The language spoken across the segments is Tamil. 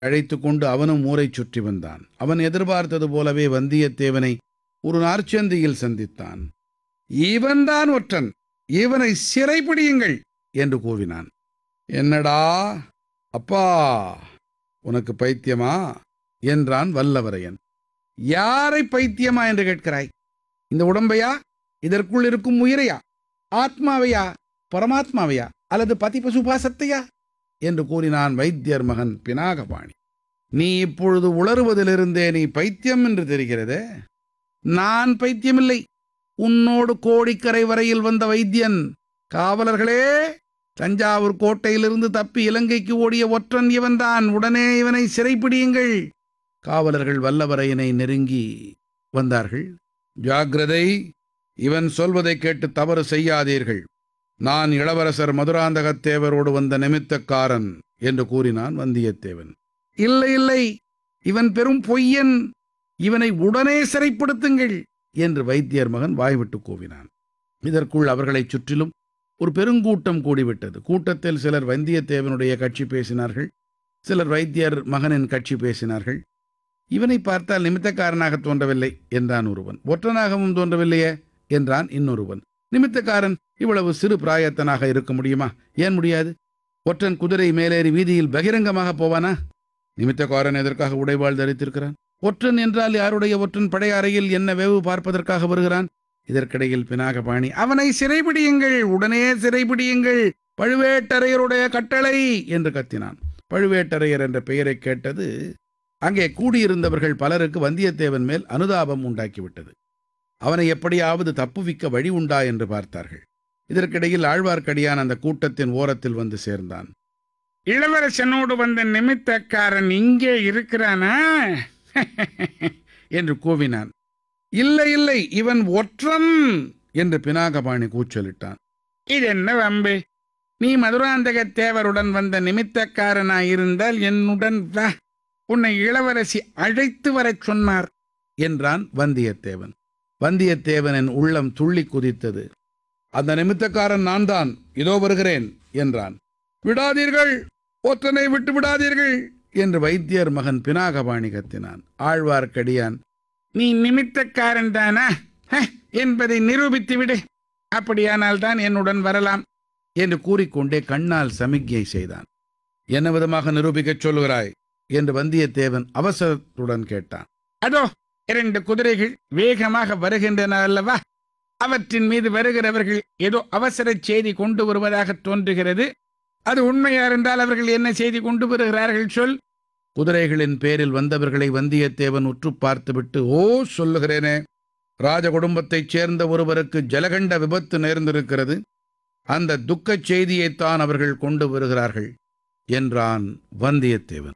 அழைத்துக் கொண்டு அவனும் ஊரைச் சுற்றி வந்தான் அவன் எதிர்பார்த்தது போலவே வந்தியத்தேவனை ஒரு நாற்சந்தியில் சந்தித்தான் இவன்தான் ஒற்றன் இவனை சிறைப்பிடியுங்கள் என்று கூவினான் என்னடா அப்பா உனக்கு பைத்தியமா என்றான் வல்லவரையன் யாரை பைத்தியமா என்று கேட்கிறாய் இந்த உடம்பையா இதற்குள் இருக்கும் உயிரையா ஆத்மாவையா பரமாத்மாவையா அல்லது பதி பசுபாசத்தையா என்று கூறினான் வைத்தியர் மகன் பினாகபாணி நீ இப்பொழுது உளறுவதிலிருந்தே நீ பைத்தியம் என்று தெரிகிறதே நான் பைத்தியமில்லை உன்னோடு கோடிக்கரை வரையில் வந்த வைத்தியன் காவலர்களே தஞ்சாவூர் கோட்டையிலிருந்து தப்பி இலங்கைக்கு ஓடிய ஒற்றன் இவன்தான் உடனே இவனை சிறைப்பிடியுங்கள் காவலர்கள் வல்லவரையனை நெருங்கி வந்தார்கள் ஜாக்கிரதை இவன் சொல்வதைக் கேட்டு தவறு செய்யாதீர்கள் நான் இளவரசர் மதுராந்தகத்தேவரோடு வந்த நிமித்தக்காரன் என்று கூறினான் வந்தியத்தேவன் இல்லை இல்லை இவன் பெரும் பொய்யன் இவனை உடனே சிறைப்படுத்துங்கள் என்று வைத்தியர் மகன் வாய்விட்டு கூவினான் இதற்குள் அவர்களைச் சுற்றிலும் ஒரு பெருங்கூட்டம் கூடிவிட்டது கூட்டத்தில் சிலர் வந்தியத்தேவனுடைய கட்சி பேசினார்கள் சிலர் வைத்தியர் மகனின் கட்சி பேசினார்கள் இவனை பார்த்தால் நிமித்தக்காரனாக தோன்றவில்லை என்றான் ஒருவன் ஒற்றனாகவும் தோன்றவில்லையே என்றான் இன்னொருவன் நிமித்தக்காரன் இவ்வளவு சிறு பிராயத்தனாக இருக்க முடியுமா ஏன் முடியாது ஒற்றன் குதிரை மேலேறி வீதியில் பகிரங்கமாக போவானா நிமித்தக்காரன் எதற்காக உடைவாள் தரித்திருக்கிறான் ஒற்றன் என்றால் யாருடைய ஒற்றன் படையறையில் என்ன வேவு பார்ப்பதற்காக வருகிறான் இதற்கிடையில் பினாகபாணி அவனை சிறைபிடியுங்கள் உடனே சிறைபிடியுங்கள் பழுவேட்டரையருடைய கட்டளை என்று கத்தினான் பழுவேட்டரையர் என்ற பெயரை கேட்டது அங்கே கூடியிருந்தவர்கள் பலருக்கு வந்தியத்தேவன் மேல் அனுதாபம் உண்டாக்கிவிட்டது அவனை எப்படியாவது தப்புவிக்க வழி உண்டா என்று பார்த்தார்கள் இதற்கிடையில் ஆழ்வார்க்கடியான் அந்த கூட்டத்தின் ஓரத்தில் வந்து சேர்ந்தான் இளவரசனோடு வந்த நிமித்தக்காரன் இங்கே இருக்கிறானா என்று கூவினான் இல்லை இல்லை இவன் ஒற்றன் என்று பினாகபாணி கூச்சலிட்டான் இது என்ன வம்பு நீ மதுராந்தக தேவருடன் வந்த நிமித்தக்காரனாயிருந்தால் என்னுடன் வா உன்னை இளவரசி அழைத்து வரச் சொன்னார் என்றான் வந்தியத்தேவன் வந்தியத்தேவனின் உள்ளம் துள்ளி குதித்தது அந்த நிமித்தக்காரன் நான் தான் இதோ வருகிறேன் என்றான் விடாதீர்கள் ஒற்றனை விட்டு விடாதீர்கள் என்று வைத்தியர் மகன் பினாகபாணி கத்தினான் ஆழ்வார்க்கடியான் நீ நிமித்தக்காரன் தானா ஹ, என்பதை நிரூபித்து விடு அப்படியானால் தான் என்னுடன் வரலாம் என்று கூறிக்கொண்டே கண்ணால் சமிக்ஞை செய்தான் என்ன விதமாக நிரூபிக்கச் சொல்லுகிறாய் என்று வந்தியத்தேவன் அவசரத்துடன் கேட்டான் அதோ இரண்டு குதிரைகள் வேகமாக வருகின்றன அல்லவா அவற்றின் மீது வருகிறவர்கள் ஏதோ அவசர செய்தி கொண்டு வருவதாக தோன்றுகிறது அது உண்மையா இருந்தால் அவர்கள் என்ன செய்தி கொண்டு வருகிறார்கள் சொல் குதிரைகளின் பேரில் வந்தவர்களை வந்தியத்தேவன் உற்று பார்த்துவிட்டு ஓ சொல்லுகிறேனே ராஜ குடும்பத்தைச் சேர்ந்த ஒருவருக்கு ஜலகண்ட விபத்து நேர்ந்திருக்கிறது அந்த துக்கச் செய்தியைத்தான் அவர்கள் கொண்டு வருகிறார்கள் என்றான் வந்தியத்தேவன்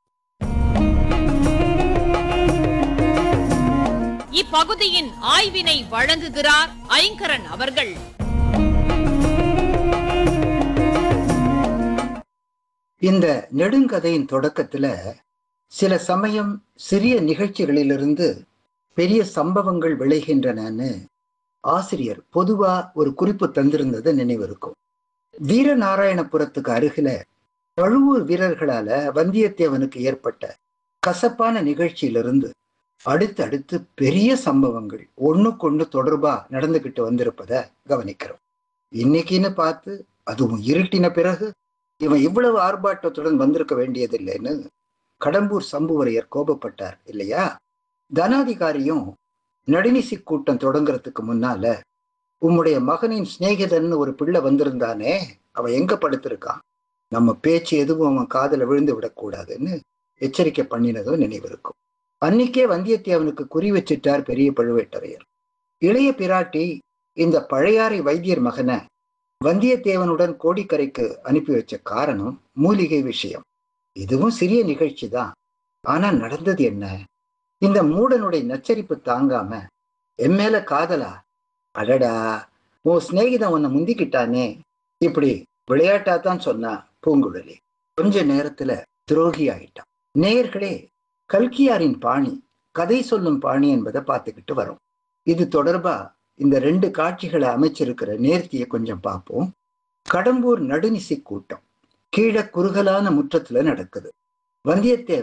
இப்பகுதியின் ஆய்வினை வழங்குகிறார் ஐங்கரன் அவர்கள் இந்த நெடுங்கதையின் தொடக்கத்துல சில சமயம் சிறிய நிகழ்ச்சிகளிலிருந்து பெரிய சம்பவங்கள் விளைகின்றனன்னு ஆசிரியர் பொதுவா ஒரு குறிப்பு தந்திருந்தது நினைவிருக்கும் வீரநாராயணபுரத்துக்கு அருகில பழுவூர் வீரர்களால வந்தியத்தேவனுக்கு ஏற்பட்ட கசப்பான நிகழ்ச்சியிலிருந்து அடுத்தடுத்து பெரிய சம்பவங்கள் ஒண்ணுக்கொண்ணு தொடர்பா நடந்துகிட்டு வந்திருப்பத கவனிக்கிறோம் இன்னைக்குன்னு பார்த்து அதுவும் இருட்டின பிறகு இவன் இவ்வளவு ஆர்ப்பாட்டத்துடன் வந்திருக்க வேண்டியதில்லைன்னு கடம்பூர் சம்புவரையர் கோபப்பட்டார் இல்லையா தனாதிகாரியும் நடுநிசி கூட்டம் தொடங்குறதுக்கு முன்னால உம்முடைய மகனின் சிநேகிதன்னு ஒரு பிள்ளை வந்திருந்தானே அவன் எங்க படுத்திருக்கான் நம்ம பேச்சு எதுவும் அவன் காதுல விழுந்து விடக்கூடாதுன்னு எச்சரிக்கை பண்ணினதும் நினைவிருக்கும் அன்னைக்கே வந்தியத்தேவனுக்கு குறி வச்சிட்டார் பெரிய பழுவேட்டரையர் இளைய பிராட்டி இந்த பழையாறை வைத்தியர் மகனை வந்தியத்தேவனுடன் கோடிக்கரைக்கு அனுப்பி வச்ச காரணம் மூலிகை விஷயம் இதுவும் சிறிய நிகழ்ச்சி தான் ஆனா நடந்தது என்ன இந்த மூடனுடைய நச்சரிப்பு தாங்காம என் மேல காதலா அடடா உன் சிநேகிதன் உன்னை முந்திக்கிட்டானே இப்படி விளையாட்டா தான் சொன்னா பூங்குழலி கொஞ்ச நேரத்துல துரோகி ஆயிட்டான் நேயர்களே கல்கியாரின் பாணி கதை சொல்லும் பாணி என்பதை பார்த்துக்கிட்டு வரோம் இது தொடர்பா இந்த ரெண்டு காட்சிகளை அமைச்சிருக்கிற நேர்த்தியை கொஞ்சம் பார்ப்போம் கடம்பூர் நடுநிசி கூட்டம் கீழே குறுகலான முற்றத்துல நடக்குது வந்தியத்தேவன்